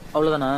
அவ்வளோதானா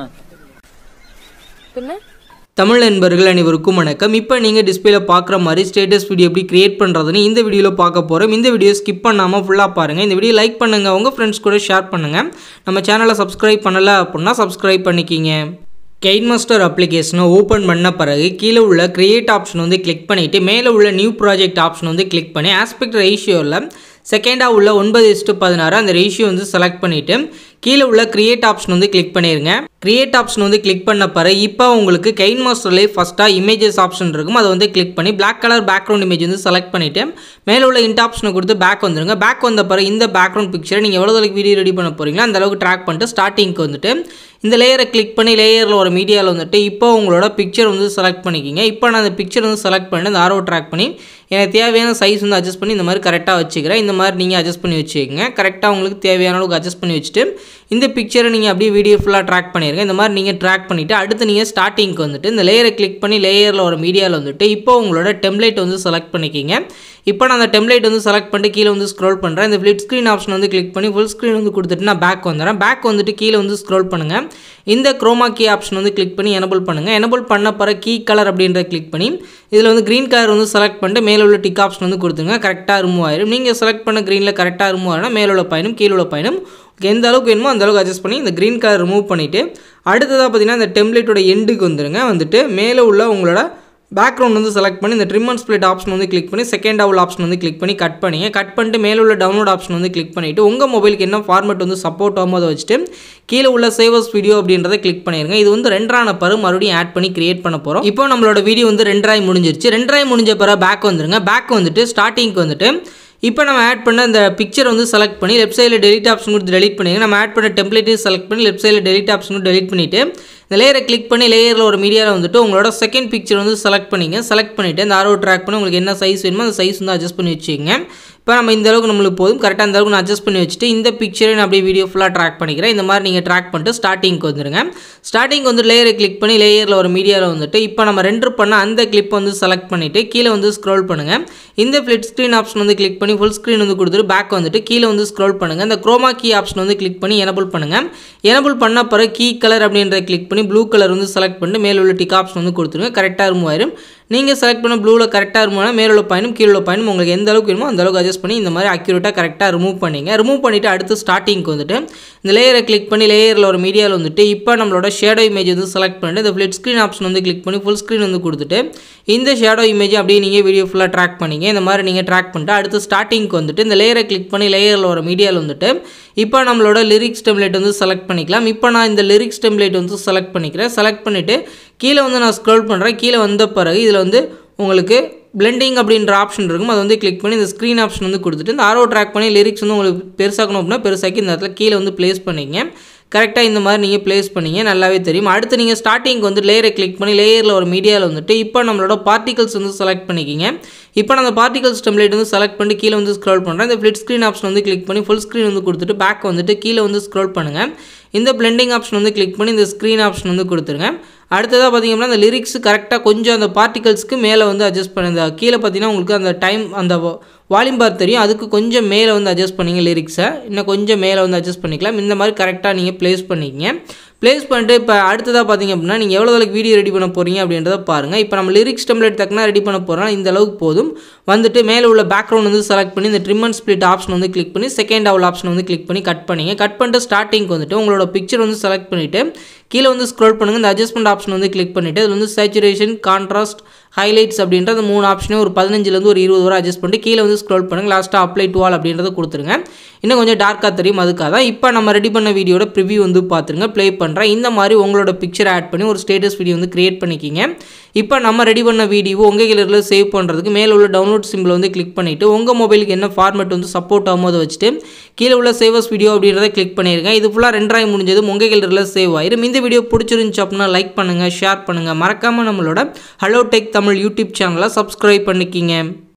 பின்ன தமிழ் நண்பர்கள் அனைவருக்கும் வணக்கம் இப்போ நீங்கள் டிஸ்பிளேல பார்க்குற மாதிரி ஸ்டேட்டஸ் வீடியோ எப்படி கிரியேட் பண்ணுறதுன்னு இந்த வீடியோவில் பார்க்க போகிறோம் இந்த வீடியோ ஸ்கிப் பண்ணாமல் ஃபுல்லாக பாருங்கள் இந்த வீடியோ லைக் பண்ணுங்கள் உங்கள் ஃப்ரெண்ட்ஸ் கூட ஷேர் பண்ணுங்கள் நம்ம சேனலை சப்ஸ்கிரைப் பண்ணலை அப்படின்னா சப்ஸ்கிரைப் பண்ணிக்கிங்க கெயின் மாஸ்டர் அப்ளிகேஷனை ஓப்பன் பண்ண பிறகு கீழே உள்ள கிரியேட் ஆப்ஷன் வந்து கிளிக் பண்ணிவிட்டு மேலே உள்ள நியூ ப்ராஜெக்ட் ஆப்ஷன் வந்து கிளிக் பண்ணி ஆஸ்பெக்ட் ரேஷியோவில் செகண்டாக உள்ள ஒன்பது இஸ்ட்டு பதினாறு அந்த ரேஷியோ வந்து செலக்ட் பண்ணிவிட்டு கீழே உள்ள கிரியேட் ஆப்ஷன் வந்து கிளிக் பண்ணிடுங்க கிரியேட் ஆப்ஷன் வந்து கிளிக் பண்ண பிறகு இப்போ உங்களுக்கு கெயின் மாஸ்டர்லேயே ஃபஸ்ட்டாக இமேஜஸ் ஆப்ஷன் இருக்கும் அதை வந்து கிளிக் பண்ணி Black கலர் பேக்ரவுண்ட் இமேஜ் வந்து செலக்ட் பண்ணிவிட்டு மேலே உள்ள இன்ட் ஆப்ஷனை கொடுத்து பேக் வந்துருங்க பேக் வந்த பிறகு இந்த பேக்ரவுண்ட் பிக்சரை நீங்கள் எவ்வளோ அளவுக்கு வீடியோ ரெடி பண்ண போகிறீங்களோ அந்த அளவுக்கு ட்ராக் பண்ணிட்டு ஸ்டார்டிங்க்கு வந்துட்டு இந்த லேயரை கிளிக் பண்ணி லேயரில் ஒரு மீடியாவில் வந்துட்டு இப்போ உங்களோட பிக்சர் வந்து செலக்ட் பண்ணிக்கிங்க இப்போ நான் அந்த பிக்சர் வந்து செலக்ட் பண்ணிட்டு அந்த ஆரோ ட்ராக் பண்ணி எனக்கு தேவையான சைஸ் வந்து அட்ஜஸ்ட் பண்ணி இந்த மாதிரி கரெக்டாக வச்சுக்கிறேன் இந்த மாதிரி நீங்கள் அட்ஜஸ்ட் பண்ணி வச்சுக்கோங்க கரெக்டாக உங்களுக்கு தேவையான அளவுக்கு அட்ஜஸ்ட் பண்ணி வச்சுட்டு இந்த பிக்சரை நீங்கள் அப்படியே வீடியோ ஃபுல்லாக ட்ராக் பண்ணிடுங்க இந்த மாதிரி நீங்கள் ட்ராக் பண்ணிவிட்டு அடுத்து நீங்கள் ஸ்டார்டிங்க்கு வந்துட்டு இந்த லேயரை கிளிக் பண்ணி லேயரில் ஒரு மீடியாவில் வந்துட்டு இப்போ உங்களோட டெம்ப்ளேட் வந்து செலக்ட் பண்ணிக்கிங்க இப்போ நான் அந்த டெம்ப்ளேட் வந்து செலக்ட் பண்ணிட்டு கீழே வந்து ஸ்க்ரோல் பண்ணுறேன் இந்த ஃப்ளிட் ஸ்க்ரீன் ஆப்ஷன் வந்து கிளிக் பண்ணி ஃபுல் ஸ்க்ரீன் வந்து கொடுத்துட்டு நான் பேக் வந்துடுறேன் பேக் வந்துட்டு கீழே வந்து ஸ்க்ரோல் பண்ணுங்கள் இந்த குரோமா கீ ஆப்ஷன் வந்து கிளிக் பண்ணி எனபிள் பண்ணுங்கள் எனபிள் பண்ண பிறகு கீ கலர் அப்படின்றத கிளிக் பண்ணி இதில் வந்து க்ரீன் கலர் வந்து செலக்ட் பண்ணிட்டு மேலே உள்ள டிக் ஆப்ஷன் வந்து கொடுத்துங்க கரெக்டாக ரிமூவ் ஆயிரும் நீங்கள் செலக்ட் பண்ண க்ரீனில் கரெக்டாக ரிமூவ் ஆகினா மேலே உள்ள பயனும் கீழே உள்ள பயனும் உங்களுக்கு எந்த அளவுக்கு வேணுமோ அந்த அளவுக்கு அட்ஜஸ்ட் பண்ணி இந்த க்ரீன் கலர் ரிமூவ் பண்ணிவிட்டு அடுத்ததாக பார்த்தீங்கன்னா இந்த டெம்ப்ளேட்டோட எண்டுக்கு வந்துருங்க வந்துட்டு மேலே உள்ள உங்களோட பேக்ரவுண்ட் வந்து செலக்ட் பண்ணி இந்த ட்ரிம் அண்ட் ஸ்ப்ளிட் ஆப்ஷன் வந்து கிளிக் பண்ணி செகண்ட் டவுல் ஆப்ஷன் வந்து கிளிக் பண்ணி கட் பண்ணிங்க கட் பண்ணிட்டு மேலே உள்ள டவுன்லோட் ஆப்ஷன் வந்து கிளிக் பண்ணிவிட்டு உங்கள் மொபைலுக்கு என்ன ஃபார்மேட் வந்து சப்போர்ட் ஆகுமோ அதை வச்சுட்டு கீழே உள்ள சேவர்ஸ் வீடியோ அப்படின்றத கிளிக் பண்ணிடுங்க இது வந்து ரெண்டரான பிறகு மறுபடியும் ஆட் பண்ணி கிரியேட் பண்ண போகிறோம் இப்போ நம்மளோட வீடியோ வந்து ரெண்டராய் முடிஞ்சிருச்சு ரெண்டராய் முடிஞ்ச பிறகு பேக் வந்துருங்க பேக் வந்துட்டு ஸ்டார்டிங்க்கு வந்துட்டு இப்போ நம்ம ஆட் பண்ண இந்த பிக்சர் வந்து செலக்ட் பண்ணி லெஃப்ட் சைடில் டெலிட் ஆப்ஷன் கொடுத்து டெலிட் பண்ணிங்க நம்ம ஆட் பண்ண டெம்ப்ளேட்டையும் செலக்ட் பண்ணி லெஃப்ட் சைடில் டெலிட் ஆப்ஷன் டெலிட் பண்ணிவிட்டு இந்த லேயரை கிளிக் பண்ணி லேயரில் ஒரு மீடியாவில் வந்துட்டு உங்களோட செகண்ட் பிக்சர் வந்து செலக்ட் பண்ணிங்க செலக்ட் பண்ணிவிட்டு இந்த ஆரோ ட்ராக் பண்ணி உங்களுக்கு என்ன சைஸ் வேணுமோ அந்த சைஸ் வந்து அட்ஜஸ்ட் பண்ணி வச்சுக்கோங்க இப்போ நம்ம இந்த அளவுக்கு நம்மளுக்கு போதும் கரெக்டாக அந்த அளவுக்கு நான் அட்ஜஸ்ட் பண்ணி வச்சுட்டு இந்த பிக்சரை நான் அப்படியே வீடியோ ஃபுல்லாக ட்ராக் பண்ணிக்கிறேன் இந்த மாதிரி நீங்கள் ட்ராக் பண்ணிட்டு ஸ்டார்டிங்க்கு வந்துருங்க ஸ்டார்டிங் வந்து லேயரை கிளிக் பண்ணி லேயரில் ஒரு மீடியாவில் வந்துட்டு இப்போ நம்ம ரெண்டர் பண்ண அந்த கிளிப் வந்து செலக்ட் பண்ணிவிட்டு கீழே வந்து ஸ்க்ரோல் பண்ணுங்கள் இந்த ஃப்ளிட் ஸ்க்ரீன் ஆப்ஷன் வந்து கிளிக் பண்ணி ஃபுல் ஸ்க்ரீன் வந்து கொடுத்துட்டு பேக் வந்துட்டு கீழே வந்து ஸ்க்ரோல் பண்ணுங்கள் இந்த குரோமா கீ ஆப்ஷன் வந்து கிளிக் பண்ணி எனபிள் பண்ணுங்கள் எனபிள் பண்ண பிறகு கீ கலர் அப்படின்றத கிளிக் பண்ணி ப்ளூ கலர் வந்து செலக்ட் பண்ணிட்டு மேலே உள்ள டிக் ஆப்ஷன் வந்து கொடுத்துருங்க கரெக்டாக ரிமூவ் ஆயிரும் நீங்கள் செலக்ட் பண்ண ப்ளூவில் கரெக்டாக ரிமூவ் ஆனால் மேலே உள்ள பயனும் கீழே உள்ள பயனும் உங்களுக்கு எந்த அளவுக்கு வேணுமோ அந்த அளவுக்கு அட்ஜஸ்ட் பண்ணி இந்த மாதிரி அக்யூரேட்டாக கரெக்டாக ரிமூவ் பண்ணிங்க ரிமூவ் பண்ணிவிட்டு அடுத்து ஸ்டார்டிங்க்கு வந்துட்டு இந்த லேயரை கிளிக் பண்ணி லேயரில் ஒரு மீடியாவில் வந்துட்டு இப்போ நம்மளோட ஷேடோ இமேஜ் வந்து செலக்ட் பண்ணிட்டு இந்த ஃப்ளிட் ஸ்க்ரீன் ஆப்ஷன் வந்து கிளிக் பண்ணி ஃபுல் ஸ்க்ரீன் வந்து கொடுத்துட்டு இந்த ஷேடோ இமேஜ் அப்படியே நீங்கள் வீடியோ ஃபுல்லாக ட்ராக் பண்ணிங்க இந்த மாதிரி நீங்கள் ட்ராக் பண்ணிட்டு அடுத்து ஸ்டார்டிங்க்கு வந்துட்டு இந்த லேயரை கிளிக் பண்ணி லேயரில் ஒரு மீடியாவில் வந்துட்டு இப்போ நம்மளோட லிரிக்ஸ் டெம்ப்ளேட் வந்து செலக்ட் பண்ணிக்கலாம் இப்போ நான் இந்த லிரிக்ஸ் டெம்ப்ளேட் வந்து செலக்ட் பண்ணிக்கிறேன் செலக்ட் பண்ணிவிட்டு கீழே வந்து நான் ஸ்க்ரோல் பண்ணுறேன் கீழே வந்த பிறகு இதில் வந்து உங்களுக்கு பிளெண்டிங் அப்படின்ற ஆப்ஷன் இருக்கும் அதை வந்து கிளிக் பண்ணி இந்த ஸ்க்ரீன் ஆப்ஷன் வந்து கொடுத்துட்டு இந்த ஆரோ ட்ராக் பண்ணி லிரிக்ஸ் வந்து உங்களுக்கு பெருசாக்கணும் அப்படின்னா பெருசாக்கி இந்த இடத்துல கீழே வந்து ப்ளேஸ் பண்ணிங்க கரெக்டாக இந்த மாதிரி நீங்கள் ப்ளேஸ் பண்ணீங்க நல்லாவே தெரியும் அடுத்து நீங்கள் ஸ்டார்டிங்க்கு வந்து லேயரை கிளிக் பண்ணி லேயரில் ஒரு மீடியாவில் வந்துட்டு இப்போ நம்மளோட பார்ட்டிகல்ஸ் வந்து செலக்ட் பண்ணிக்கிங்க இப்போ நான் அந்த பார்ட்டிகல்ஸ் டெம்ப்ளேட் வந்து செலக்ட் பண்ணி கீழே வந்து ஸ்க்ரோல் பண்ணுறேன் இந்த ஃப்ளிட் ஸ்க்ரீன் ஆப்ஷன் வந்து கிளிக் பண்ணி ஃபுல் ஸ்க்ரீன் வந்து கொடுத்துட்டு பேக் வந்துட்டு கீழே வந்து ஸ்க்ரோல் பண்ணுங்கள் இந்த பிளெண்டிங் ஆப்ஷன் வந்து கிளிக் பண்ணி இந்த ஸ்க்ரீன் ஆப்ஷன் வந்து கொடுத்துருங்க அடுத்ததாக பார்த்தீங்க அப்படின்னா அந்த லிரிக்ஸ் கரெக்டாக கொஞ்சம் அந்த பார்ட்டிகல்ஸ்க்கு மேலே வந்து அட்ஜஸ்ட் பண்ணி இந்த கீழே பார்த்தீங்கன்னா உங்களுக்கு அந்த டைம் அந்த வால்யூம் பார் தெரியும் அதுக்கு கொஞ்சம் மேலே வந்து அட்ஜஸ்ட் பண்ணிங்க லிரிக்ஸை இன்னும் கொஞ்சம் மேலே வந்து அட்ஜஸ்ட் பண்ணிக்கலாம் இந்த மாதிரி கரெக்டாக நீங்கள் ப்ளேஸ் பண்ணிக்கங்க ப்ளேஸ் பண்ணிட்டு இப்போ அடுத்ததாக பார்த்தீங்க அப்படின்னா நீங்கள் எவ்வளோ அளவுக்கு வீடியோ ரெடி பண்ண போகிறீங்க அப்படின்றத பாருங்கள் இப்போ நம்ம லிரிக்ஸ் டெம்ப்ளேட் தக்கனா ரெடி பண்ண போகிறோம் இந்த அளவுக்கு போதும் வந்துட்டு மேலே உள்ள பேக்ரவுண்ட் வந்து செலக்ட் பண்ணி இந்த ட்ரிம் அண்ட் ஸ்ப்ளிட் ஆப்ஷன் வந்து கிளிக் பண்ணி செகண்ட் அவள் ஆப்ஷன் வந்து கிளிக் பண்ணி கட் பண்ணிங்க கட் பண்ணிட்டு ஸ்டார்டிங்க்கு வந்துட்டு உங்களோட பிக்சர் வந்து செலக்ட் பண்ணிவிட்டு கீழே வந்து ஸ்க்ரோல் பண்ணுங்கள் இந்த அட்ஜஸ்ட்மெண்ட் ஆப்ஷன் வந்து கிளிக் பண்ணிவிட்டு அதில் வந்து சேச்சுரேஷன் கான்ட்ராஸ்ட் ஹைலைட்ஸ் அப்படின்ற அந்த மூணு ஆப்ஷனே ஒரு பதினஞ்சுலேருந்து ஒரு இருபது வரை அட்ஜஸ்ட் பண்ணிட்டு கீழே வந்து ஸ்க்ரோல் பண்ணுங்கள் லாஸ்ட்டாக அப்ளை டு ஆல் அப்படின்றத கொடுத்துருங்க இன்னும் கொஞ்சம் டார்க்காக தெரியும் அதுக்காக தான் இப்போ நம்ம ரெடி பண்ண வீடியோட ப்ரிவியூ வந்து பார்த்துருங்க ப்ளே பண்ணுறேன் இந்த மாதிரி உங்களோட பிக்சர் ஆட் பண்ணி ஒரு ஸ்டேட்டஸ் வீடியோ வந்து கிரியேட் பண்ணிக்கிங்க இப்போ நம்ம ரெடி பண்ண வீடியோ உங்கள் கிளரில் சேவ் பண்ணுறதுக்கு மேலே உள்ள டவுன்லோட் சிம்பிள் வந்து கிளிக் பண்ணிவிட்டு உங்கள் மொபைலுக்கு என்ன ஃபார்மேட் வந்து சப்போர்ட் ஆகுமோ அதை வச்சுட்டு கீழே உள்ள சேவஸ் வீடியோ அப்படின்றத கிளிக் பண்ணியிருக்கேன் இது ஃபுல்லாக ரெண்டாய் முடிஞ்சது உங்கள் கிளரில் சேவ் ஆயிரும் இந்த வீடியோ பிடிச்சிருந்துச்சு அப்படின்னா லைக் பண்ணுங்கள் ஷேர் பண்ணுங்கள் மறக்காமல் நம்மளோட ஹலோ டெக் தமிழ் யூடியூப் சேனலை சப்ஸ்கிரைப் பண்ணிக்கிங்க